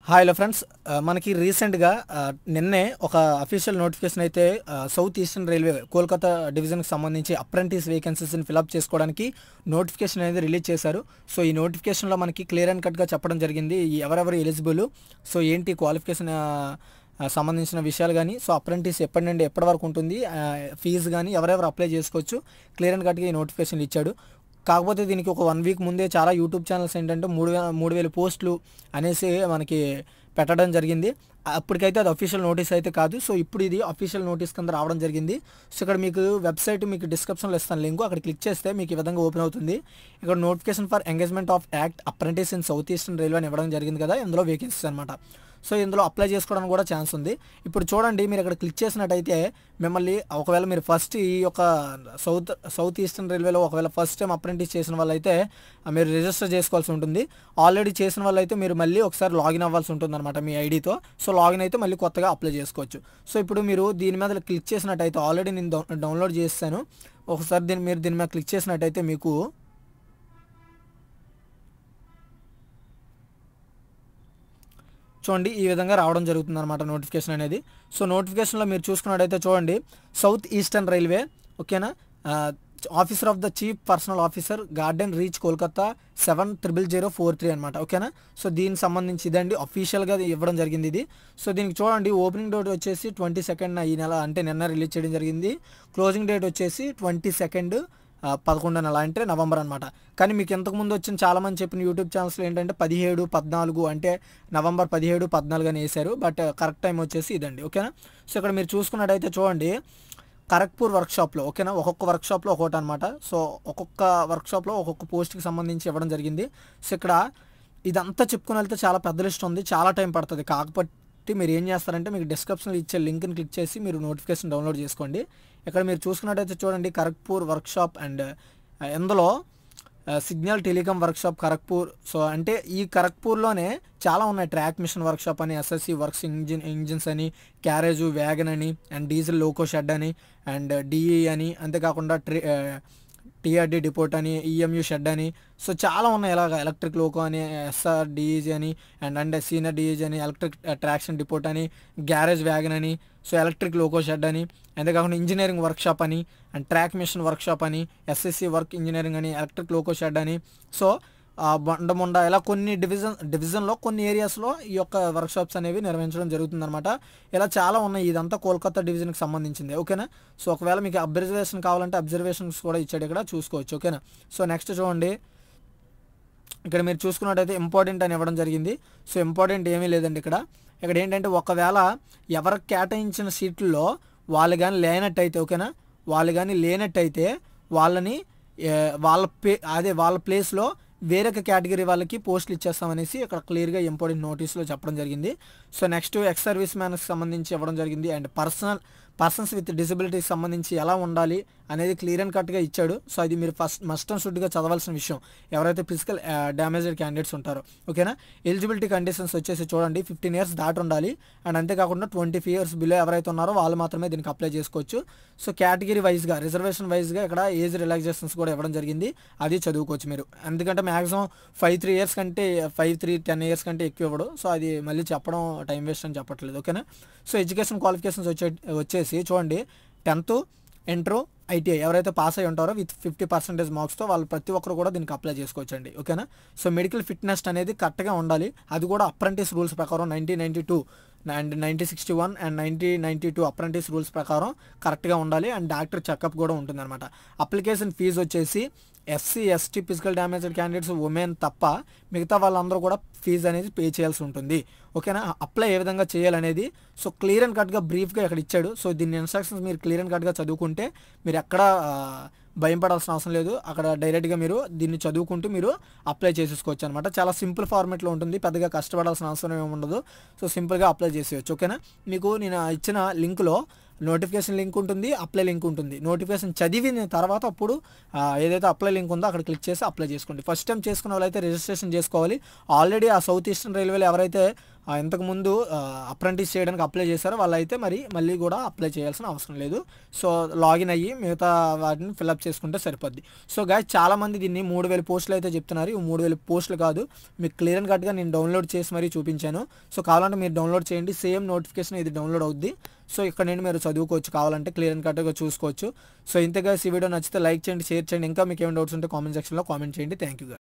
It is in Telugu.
హాయ్ హలో ఫ్రెండ్స్ ఆ, మనకి రీసెంట్గా ఆ, నిన్నే ఒక అఫీషియల్ నోటిఫికేషన్ అయితే ఆ, సౌత్ ఈస్టర్న్ రైల్వే కోల్కతా డివిజన్కి సంబంధించి అప్రెంటిస్ వేకెన్సీస్ని ఫిలప్ చేసుకోవడానికి నోటిఫికేషన్ అనేది రిలీజ్ చేశారు సో ఈ నోటిఫికేషన్లో మనకి క్లియర్ అండ్ కట్గా చెప్పడం జరిగింది ఈ ఎవరెవరు ఎలిజిబుల్ సో ఏంటి క్వాలిఫికేషన్ ఆ, ఆ, సంబంధించిన విషయాలు కానీ సో అప్రెంటిస్ ఎప్పటి నుండి ఎప్పటి వరకు ఉంటుంది ఆ, ఫీజు కానీ ఎవరెవరు అప్లై చేసుకోవచ్చు క్లియర్ అండ్ కట్గా ఈ నోటిఫికేషన్ ఇచ్చాడు కాకపోతే దీనికి ఒక వన్ వీక్ ముందే చాలా యూట్యూబ్ ఛానల్స్ ఏంటంటే మూడు వేల మూడు వేల పోస్టులు అనేసి మనకి పెట్టడం జరిగింది అప్పటికైతే అది అఫీషియల్ నోటీస్ అయితే కాదు సో ఇప్పుడు ఇది అఫీషియల్ నోటీస్ కింద రావడం జరిగింది సో ఇక్కడ మీకు వెబ్సైట్ మీకు డిస్క్రిప్షన్లో ఇస్తాను లింక్ అక్కడ క్లిక్ చేస్తే మీకు ఈ విధంగా ఓపెన్ అవుతుంది ఇక్కడ notification for engagement of act apprentice in south eastern railway అని ఇవ్వడం జరిగింది కదా ఇందులో వేకెన్సీస్ అనమాట సో ఇందులో అప్లై చేసుకోవడానికి కూడా ఛాన్స్ ఉంది ఇప్పుడు చూడండి మీరు ఇక్కడ క్లిక్ చేసినట్టయితే మిమ్మల్ని ఒకవేళ మీరు ఫస్ట్ ఈ యొక్క సౌత్ సౌత్ ఈస్టర్న్ రైల్వేలో ఒకవేళ ఫస్ట్ టైం అప్రెంటిస్ చేసిన వాళ్ళైతే ఆ, మీరు రిజిస్టర్ చేసుకోవాల్సి ఉంటుంది ఆల్రెడీ చేసిన వాళ్ళైతే మీరు మళ్ళీ ఒకసారి లాగిన్ అవ్వాల్సి ఉంటుంది అనమాట మీ ఐడితో సో లాగిన్ అయితే మళ్ళీ కొత్తగా అప్లై చేసుకోవచ్చు సో ఇప్పుడు మీరు దీని మీద క్లిక్ చేసినట్టయితే ఆల్రెడీ నేను డౌ- డౌన్లోడ్ చేస్తాను ఒకసారి దీన్ని మీరు దీని మీద క్లిక్ చేసినట్టయితే మీకు చూడండి ఈ విధంగా రావడం జరుగుతుంది అనమాట నోటిఫికేషన్ అనేది సో నోటిఫికేషన్లో మీరు చూసుకున్నట్టయితే చూడండి సౌత్ ఈస్టర్న్ రైల్వే ఓకేనా officer of the chief personnel officer garden reach Kolkata seven triple zero four three అనమాట ఓకేనా సో దీనికి సంబంధించి ఇదండి అఫీషియల్గా ఇవ్వడం జరిగింది ఇది సో దీనికి చూడండి ఓపెనింగ్ డేట్ వచ్చేసి ట్వంటీ సెకండ్ ఈ నెల అంటే నిన్న రిలీజ్ చేయడం జరిగింది క్లోజింగ్ డేట్ వచ్చేసి ట్వంటీ సెకండ్ ఆ, పదకొండో నెల అంటే నవంబర్ అనమాట కానీ మీకు ఇంతకుముందు వచ్చిన చాలామంది చెప్పిన యూట్యూబ్ ఛానల్స్లో ఏంటంటే పదిహేడు పద్నాలుగు అంటే నవంబర్ పదిహేడు పద్నాలుగు అని వేశారు బట్ కరెక్ట్ టైం వచ్చేసి ఇదండి ఓకేనా సో ఇక్కడ మీరు చూసుకున్నట్టయితే చూడండి ఖరగ్పూర్ వర్క్షాప్లో ఓకేనా ఒక్కొక్క వర్క్షాప్లో ఒక్కొక్కటి అనమాట సో ఒక్కొక్క వర్క్షాప్లో ఒక్కొక్క పోస్ట్కి సంబంధించి ఇవ్వడం జరిగింది సో ఇక్కడ ఇదంతా చెప్పుకుని వెళ్తే చాలా పెద్ద లిస్ట్ ఉంది చాలా టైం పడుతుంది కాకపోతే మీరు ఏం చేస్తారంటే మీకు డిస్క్రిప్షన్లో ఇచ్చే లింక్ని క్లిక్ చేసి మీరు నోటిఫికేషన్ డౌన్లోడ్ చేసుకోండి ఇక్కడ మీరు చూసుకున్నట్టయితే చూడండి ఖరగ్పూర్ వర్క్షాప్ అండ్ ఇందులో signal telecom workshop Kharagpur so అంటే ఈ ఖరగ్పూర్లోనే చాలా ఉన్నాయి ట్రాక్ మిషన్ వర్క్షాప్ అని ఎస్ఎస్సి వర్క్స్ ఇంజిన్ ఇంజిన్స్ అని క్యారేజు వ్యాగన్ అని అండ్ డీజిల్ లోకో షెడ్ అని అండ్ డిఈ అని అంతేకాకుండా ట్రే టీఆర్డీ డిపోట్ అని ఈఎంయూ షెడ్ అని సో చాలా ఉన్నాయి ఇలాగ ఎలక్ట్రిక్ లోకో అని ఎస్ఆర్ డిఈజీ అని అండ్ అండ్ సీనియర్ డిఈజీ అని ఎలక్ట్రిక్ ట్రాక్షన్ డిపోట్ అని గ్యారేజ్ వ్యాగన్ అని సో ఎలక్ట్రిక్ లోకో షెడ్ అని అంతేకాకుండా ఇంజనీరింగ్ వర్క్షాప్ అని అండ్ ట్రాక్ మిషన్ వర్క్షాప్ అని ఎస్ఎస్సి వర్క్ ఇంజనీరింగ్ అని ఎలక్ట్రిక్ లోకో షెడ్ అని సో ఆ బొండమొండ ఇలా కొన్ని డివిజన్ డివిజన్లో కొన్ని ఏరియాస్లో ఈ యొక్క వర్క్షాప్స్ అనేవి నిర్వహించడం జరుగుతుందన్నమాట ఇలా చాలా ఉన్నాయి ఇదంతా కోల్కతా డివిజన్కి సంబంధించింది ఓకేనా సో ఒకవేళ మీకు అబ్జర్వేషన్ కావాలంటే అబ్జర్వేషన్స్ కూడా ఇచ్చాడు ఇక్కడ చూసుకోవచ్చు ఓకేనా సో నెక్స్ట్ చూడండి ఇక్కడ మీరు చూసుకున్నట్టయితే ఇంపార్టెంట్ అని ఇవ్వడం జరిగింది సో ఇంపార్టెంట్ ఏమీ లేదండి ఇక్కడ ఇక్కడ ఏంటంటే ఒకవేళ ఎవరికి కేటాయించిన సీట్లలో వాళ్ళు కానీ లేనట్టయితే ఓకేనా వాళ్ళు కానీ లేనట్టయితే వాళ్ళని ఏ, వాళ్ళ పే అదే వాళ్ళ ప్లేస్లో వేరొక కేటగిరీ వాళ్ళకి పోస్టులు ఇచ్చేస్తామనేసి ఇక్కడ క్లియర్గా ఇంపార్టెంట్ నోటీస్లో చెప్పడం జరిగింది సో నెక్స్ట్ ఎక్స్ సర్వీస్ మ్యాన్కి సంబంధించి ఇవ్వడం జరిగింది అండ్ పర్సనల్ పర్సన్స్ విత్ డిసబిలిటీకి సంబంధించి ఎలా ఉండాలి అనేది క్లియర్ అండ్ కట్గా ఇచ్చాడు సో అది మీరు ఫస్ట్ మస్ట్ అండ్ షుడ్గా చదవాల్సిన విషయం ఎవరైతే ఫిజికల్ డ్యామేజ్డ్ క్యాండిడేట్స్ ఉంటారో ఓకేనా ఎలిజిబిలిటీ కండిషన్స్ వచ్చేసి చూడండి ఫిఫ్టీన్ ఇయర్స్ దాటి ఉండాలి అండ్ అంతేకాకుండా ట్వంటీ ఇయర్స్ బిలో ఎవరైతే ఉన్నారో వాళ్ళు మాత్రమే దీనికి అప్లై చేసుకోవచ్చు సో కేటగిరీ వైజ్గా రిజర్వేషన్ వైజ్గా ఇక్కడ ఏజ్ రిలాక్సేషన్స్ కూడా ఇవ్వడం జరిగింది అది చదువుకోవచ్చు మీరు ఎందుకంటే మ్యాక్సిమం ఫైవ్ త్రీ ఇయర్స్ కంటే ఫైవ్ త్రీ టెన్ ఇయర్స్ కంటే ఎక్కువ ఇవ్వడు సో అది మళ్ళీ చెప్పడం టైం వేస్ట్ అని చెప్పట్లేదు ఓకేనా సో ఎడ్యుకేషన్ క్వాలిఫికేషన్స్ వచ్చే వచ్చేసి చూడండి టెన్త్ ఇంటర్ ఐటీఐ ఎవరైతే పాస్ అయి ఉంటారో విత్ ఫిఫ్టీ పర్సెంటేజ్ మార్క్స్తో వాళ్ళు ప్రతి ఒక్కరు కూడా దీనికి అప్లై చేసుకోవచ్చు అండి ఓకేనా సో మెడికల్ ఫిట్నెస్ అనేది కరెక్ట్గా ఉండాలి అది కూడా అప్రెంటిస్ రూల్స్ ప్రకారం nineteen ninety two and ninety sixty one and ninety ninety two apprentice rules ప్రకారం కరెక్ట్గా ఉండాలి అండ్ డాక్టర్ చెకప్ కూడా ఉంటుందన్నమాట అప్లికేషన్ ఫీజు వచ్చేసి SC ST physical damaged candidates women తప్ప మిగతా వాళ్ళందరూ కూడా ఫీజు అనేది పే చేయాల్సి ఉంటుంది ఓకేనా అప్లై ఏ విధంగా చేయాలనేది సో క్లియర్ అండ్ కట్గా బ్రీఫ్గా ఇక్కడ ఇచ్చాడు సో దీని ఇన్స్ట్రక్షన్స్ మీరు క్లియర్ అండ్ కట్గా చదువుకుంటే మీరు ఎక్కడ భయం పడాల్సిన అవసరం లేదు అక్కడ డైరెక్ట్గా మీరు దీన్ని చదువుకుంటూ మీరు అప్లై చేసేసుకోవచ్చు అనమాట చాలా సింపుల్ ఫార్మేట్లో ఉంటుంది పెద్దగా కష్టపడాల్సిన అవసరం ఏమి ఉండదు సో సింపుల్గా అప్లై చేసేయచ్చు ఓకేనా మీకు నేను ఇచ్చిన లింక్లో నోటిఫికేషన్ లింక్ ఉంటుంది అప్లై లింక్ ఉంటుంది నోటిఫికేషన్ చదివిన తర్వాత అప్పుడు ఆ, ఏదైతే అప్లై లింక్ ఉందో అక్కడ క్లిక్ చేసి అప్లై చేసుకోండి ఫస్ట్ టైం చేసుకున్న వాళ్ళైతే రిజిస్ట్రేషన్ చేసుకోవాలి ఆల్రెడీ ఆ సౌత్ ఈస్టర్న్ రైల్వేలో ఎవరైతే ఆ, ఇంతకుముందు అప్రెంటిస్ చేయడానికి అప్లై చేశారో వాళ్ళైతే మరి మళ్ళీ కూడా అప్లై చేయాల్సిన అవసరం లేదు సో లాగిన్ అయ్యి మిగతా వాటిని ఫిల్అప్ చేసుకుంటే సరిపోద్ది సో గాయ చాలామంది దీన్ని మూడు వేల పోస్టులు అయితే చెప్తున్నారు ఈ మూడు వేల పోస్టులు కాదు మీకు క్లియర్ అండ్ కట్గా నేను డౌన్లోడ్ చేసి మరీ చూపించాను సో కావాలంటే మీరు డౌన్లోడ్ చేయండి సేమ్ నోటిఫికేషన్ ఇది డౌన్లోడ్ అవుద్ది సో ఇక్కడ నుండి మీరు చదువుకోవచ్చు కావాలంటే క్లియర్ అండ్ కట్గా చూసుకోవచ్చు సో ఇంతగా ఈ వీడియో నచ్చితే లైక్ చేయండి షేర్ చేయండి ఇంకా మీకు ఏమైనా డౌట్స్ ఉంటే కామెంట్ సెక్షన్లో కామెంట్ చేయండి థ్యాంక్ యూ